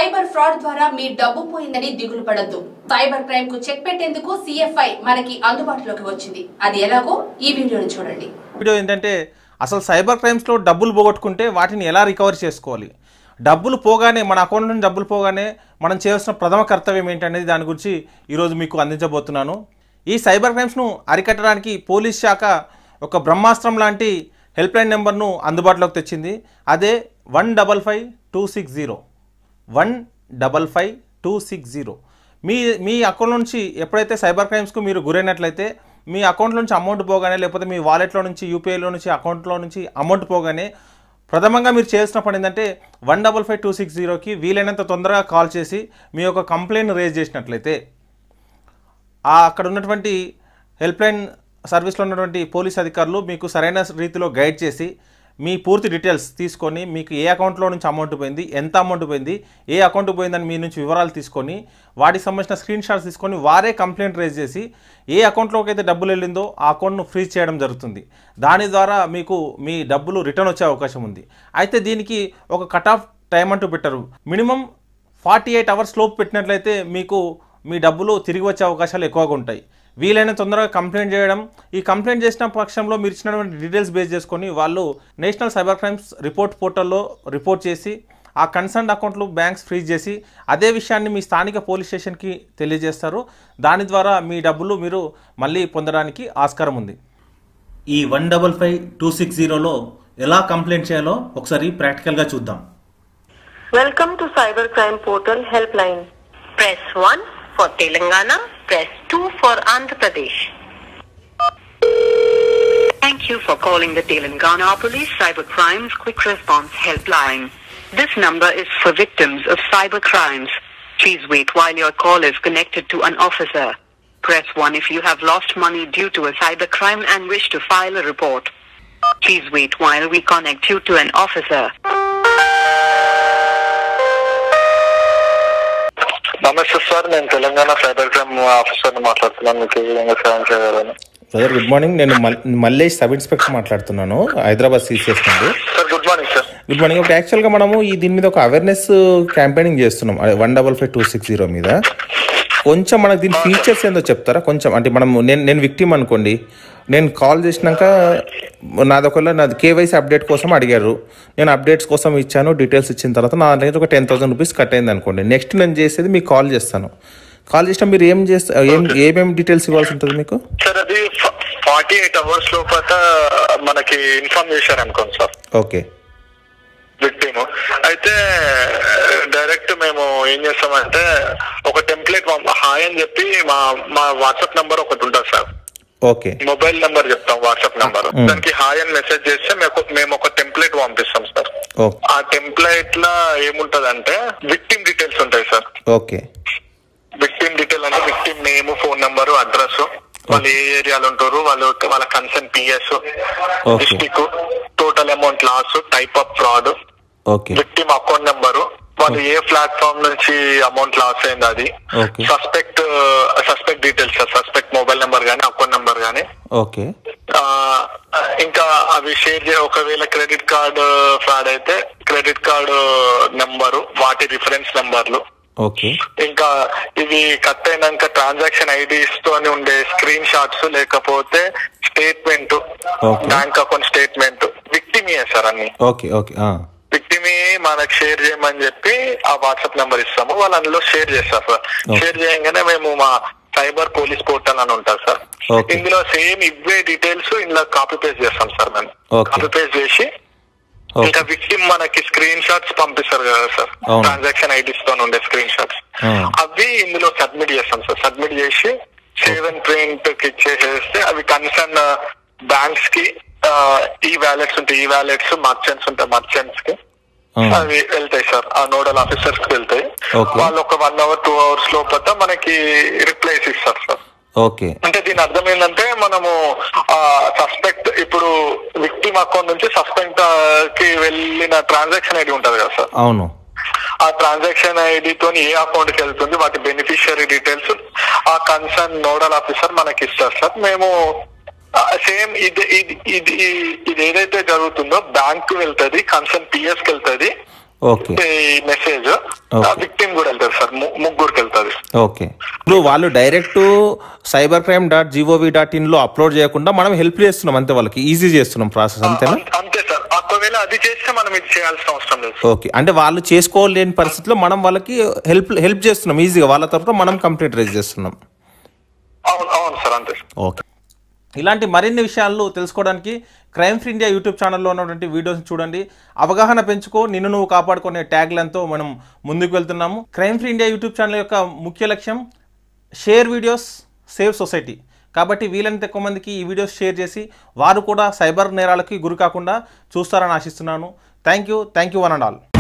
Cyber fraud ద్వారా మీ డబ్బు పోయిందని దిగులు పడద్దు సైబర్ క్రైమ్ కు చెక్ పెట్టేందుకు సిఎఫ్ఐ మనకి అందుబాటులోకి వచ్చింది అది ఎలాగో ఈ వీడియోని చూడండి వీడియో ఏంటంటే అసలు సైబర్ క్రైమ్స్లో డబ్బులు పోగొట్టుకుంటే వాటిని ఎలా రికవర్ చేసుకోవాలి డబ్బులు పోగానే మన అకౌంట్ నుంచి డబ్బులు పోగానే మనం చేయాల్సిన ప్రథమ కర్తవ్యం ఏంటనేది దాని గురించి ఈరోజు మీకు అందించబోతున్నాను ఈ సైబర్ క్రైమ్స్ను అరికట్టడానికి పోలీస్ శాఖ ఒక బ్రహ్మాస్త్రం లాంటి హెల్ప్ లైన్ నెంబర్ను అందుబాటులోకి తెచ్చింది అదే one double five two six zero one double five two six zero మీ మీ అకౌంట్ నుంచి ఎప్పుడైతే సైబర్ క్రైమ్స్కు మీరు గురైనట్లయితే మీ అకౌంట్ నుంచి అమౌంట్ పోగానే లేకపోతే మీ వాలెట్లో నుంచి యూపీఐలో నుంచి అకౌంట్లో నుంచి అమౌంట్ పోగానే ప్రథమంగా మీరు చేయాల్సిన పని ఏంటంటే one double five two six జీరోకి వీలైనంత తొందరగా కాల్ చేసి మీ యొక్క కంప్లైంట్ రేజ్ చేసినట్లయితే ఆ అక్కడ ఉన్నటువంటి హెల్ప్ లైన్ సర్వీస్లో ఉన్నటువంటి పోలీస్ అధికారులు మీకు సరైన రీతిలో గైడ్ చేసి మీ పూర్తి డీటెయిల్స్ తీసుకొని మీకు ఏ అకౌంట్లో నుంచి అమౌంట్ పోయింది ఎంత అమౌంట్ పోయింది ఏ అకౌంట్ పోయిందని మీ నుంచి వివరాలు తీసుకొని వాటికి సంబంధించిన స్క్రీన్ షాట్స్ తీసుకొని వారే కంప్లైంట్ రేజ్ చేసి ఏ అకౌంట్లోకి అయితే డబ్బులు వెళ్ళిందో ఆ అకౌంట్ను ఫ్రీజ్ చేయడం జరుగుతుంది దాని ద్వారా మీకు మీ డబ్బులు రిటర్న్ వచ్చే అవకాశం ఉంది అయితే దీనికి ఒక కట్ ఆఫ్ టైం అంటూ పెట్టరు మినిమం ఫార్టీ ఎయిట్ అవర్స్ లోపు పెట్టినట్లయితే మీకు మీ డబ్బులు తిరిగి వచ్చే అవకాశాలు ఎక్కువగా ఉంటాయి వీలైన తొందరగా కంప్లైంట్ చేయడం ఈ కంప్లైంట్ చేసిన పక్షంలో మీరు ఇచ్చినటువంటి డీటెయిల్స్ బేస్ చేసుకొని వాళ్ళు నేషనల్ సైబర్ క్రైమ్స్ రిపోర్ట్ పోర్టల్లో రిపోర్ట్ చేసి ఆ కన్సర్న్ అకౌంట్లు బ్యాంక్స్ ఫ్రీజ్ చేసి అదే విషయాన్ని మీ స్థానిక పోలీస్ స్టేషన్కి తెలియజేస్తారు దాని ద్వారా మీ డబ్బులు మీరు మళ్ళీ పొందడానికి ఆస్కారం ఉంది ఈ one double five two six జీరోలో ఎలా కంప్లైంట్ చేయాలో ఒకసారి ప్రాక్టికల్గా చూద్దాం Welcome to Cybercrime Portal Helpline. Press 1 for Telangana. Press 2 for Andhra Pradesh. Thank you for calling the Telangana Police Cyber Crimes Quick Response Helpline. This number is for victims of cyber crimes. Please wait while your call is connected to an officer. Press 1 if you have lost money due to a cyber crime and wish to file a report. Please wait while we connect you to an officer. నమస్తే sir నేను Telangana cyber crime officer మాట్లాడుతున్నాను మీకు ఏ విధంగా సాయం చేయగలను brother good morning నేను మల్ Mallesh sub inspector మాట్లాడుతున్నాను హైదరాబాద్ సిసిఎస్ నుండి sir good morning sir good morning ఇప్పుడు యాక్చువల్గా మనము ఈ దీని మీద ఒక అవేర్నెస్ క్యాంపెయినింగ్ చేస్తున్నాం one double five two six zero మీద కొంచెం మనకు దీని ఫీచర్స్ ఏందో చెప్తారా కొంచెం అంటే మనం నేను నేను విక్టిమ్ అనుకోండి నేను కాల్ చేసినాక నాది ఒకవేళ నాది కేవైసీ అప్డేట్ కోసం అడిగారు నేను అప్డేట్స్ కోసం ఇచ్చాను డీటెయిల్స్ ఇచ్చిన తర్వాత నా దగ్గర ఒక టెన్ థౌసండ్ రూపీస్ కట్ అయింది అనుకోండి నెక్స్ట్ నేను చేసేది మీకు కాల్ చేస్తాను కాల్ చేసినా మీరు ఏం చేస్తా ఏం ఏమేమి డీటెయిల్స్ ఇవ్వాల్సి ఉంటుంది మీకు సార్ అది ఫార్టీ ఎయిట్ అవర్స్ లోపల మనకి ఇన్ఫార్మ్ చేశారు అనుకోండి సార్ ఓకే విక్టిమ్ అయితే డైరెక్ట్ మేము ఏం చేస్తామంటే ఒక టెంప్లెట్ హాయ్ అని చెప్పి మా మా వాట్సాప్ నంబర్ ఒకటి ఉంటుంది సార్ ఓకే మొబైల్ నంబర్ చెప్తాం వాట్సాప్ నంబర్ దానికి హాయ్ అని మెసేజ్ చేస్తే మేము- మేము ఒక టెంప్లెట్ పంపిస్తాం సార్ ఓకే ఆ టెంప్లెట్ లో ఏముంటదంటే విక్టిమ్ డీటెయిల్స్ ఉంటాయి సార్ ఓకే విక్టిమ్ డీటెయిల్ అంటే victim name phone number address వాళ్ళు ఏ ఏరియాలో ఉంటారు వాళ్ళు వాళ్ళ concern PS Okay. District total amount loss type of fraud okay victim account number వాళ్ళు ఏ ప్లాట్ఫామ్ నుంచి అమౌంట్ లాస్ అయింది అది Okay. Suspect suspect details suspect mobile number గానీ అకౌంట్ నెంబర్ గానీ ఓకే ఆ, ఇంకా అవి షేర్ చే ఒకవేళ క్రెడిట్ కార్డ్ ఫ్రాడ్ అయితే క్రెడిట్ కార్డ్ నెంబరు వాటి రిఫరెన్స్ నెంబర్లు ఓకే ఇంకా ఇవి కట్ అయినాక ట్రాన్సాక్షన్ ఐడీస్ తోని ఉండే స్క్రీన్ షాట్స్ లేకపోతే statement Okay. Bank account statement victim sir అన్ని ఓకే ఓకే విక్టిమ్ మనకు షేర్ చేయమని చెప్పి ఆ వాట్సాప్ నెంబర్ ఇస్తాము వాళ్ళు అందులో షేర్ చేస్తారు సార్ Okay. షేర్ చేయగానే మేము మా సైబర్ పోలీస్ పోర్టల్ అని ఉంటుంది సార్ Okay. ఇందులో సేమ్ ఇవే డీటెయిల్స్ ఇందులో కాపీ పేస్ట్ చేస్తాం సార్ మేము Okay. కాపీ పేస్ట్ చేసి ఓకే ఇంకా విక్టిమ్ మనకి స్క్రీన్ షాట్స్ పంపిస్తారు కదా సార్ అవును. ట్రాన్సాక్షన్ ఐడీస్ తో ఉండే స్క్రీన్ షాట్స్ ఆ. అవి ఇందులో సబ్మిట్ చేస్తాం సార్ సబ్మిట్ చేసి సేవ్ అండ్ ప్రింట్ కి ఇచ్చేసేస్తే అవి కన్సర్న్ బ్యాంక్స్ కి ఈ వ్యాలెట్స్ ఉంటాయి ఈ వ్యాలెట్స్ మర్చెంట్స్ ఉంటాయి మర్చెంట్స్ కి ఆ. అవి వెళ్తాయి సార్ ఆ నోడల్ ఆఫీసర్స్ కి వెళ్తాయి Okay. వాళ్ళు ఒక వన్ అవర్ టూ అవర్స్ లోపల మనకి రిప్లైస్ ఇస్తారు సార్ ఓకే అంటే దీని అర్థం ఏంటంటే మనము సస్పెక్ట్ ఇప్పుడు విక్టిమ్ అకౌంట్ నుంచి సస్పెక్ట్ కి వెళ్ళిన ట్రాన్సాక్షన్ ఐడి ఉంటది కదా సార్ అవును ఆ ట్రాన్సాక్షన్ ఐడి తోని ఏ అకౌంట్ కి వెళ్తుంది వాటి బెనిఫిషియరీ డీటెయిల్స్ ఆ కన్సర్న్ నోడల్ ఆఫీసర్ మనకి ఇస్తారు సార్ మేము సేమ్ ఇది ఇది ఇది ఇది ఏదైతే జరుగుతుందో బ్యాంక్ కి వెళ్తుంది కన్సర్న్ పిఎస్ కి వెళ్తుంది ఓకే ఈ మెసేజ్ Okay. విక్టిమ్ కూడా వెళ్తారు సార్ ము- ముగ్గురికి వెళ్తుంది ఓకే ఇప్పుడు వాళ్ళు direct cyber crime dot gov dot ఇన్లో అప్లోడ్ చేయకుండా మనం హెల్ప్ చేస్తున్నాం అంతే వాళ్ళకి ఈజీ చేస్తున్నాం ప్రాసెస్ అంతేనా అం- అంతే సార్ ఒకవేళ అది చేస్తే మనం ఇది చేయాల్సిన అవసరం లేదు ఓకే అంటే వాళ్ళు చేసుకోలేని పరిస్థితిలో మనం వాళ్ళకి హెల్ప్ హెల్ప్ చేస్తున్నాం ఈజీగా వాళ్ళ తరఫున మనం కంప్లైంట్ రైజ్ చేస్తున్నాం అవును అవును సార్ అంతే సార్ ఓకే ఇలాంటి మరిన్ని విషయాలు తెలుసుకోవడానికి క్రైమ్ ఫ్రీ ఇండియా యూట్యూబ్ ఛానల్లో ఉన్నటువంటి వీడియోస్ చూడండి అవగాహన పెంచుకో నిన్ను నువ్వు కాపాడుకునే ట్యాగ్లతో మనం ముందుకు వెళ్తున్నాము crime free India YouTube channel యొక్క ముఖ్య లక్ష్యం షేర్ వీడియోస్ సేవ్ సొసైటీ కాబట్టి వీలైనంత ఎక్కువ మందికి ఈ వీడియోస్ షేర్ చేసి వారు కూడా సైబర్ నేరాలకి గురి కాకుండా చూస్తారని ఆశిస్తున్నాను thank you thank you one and all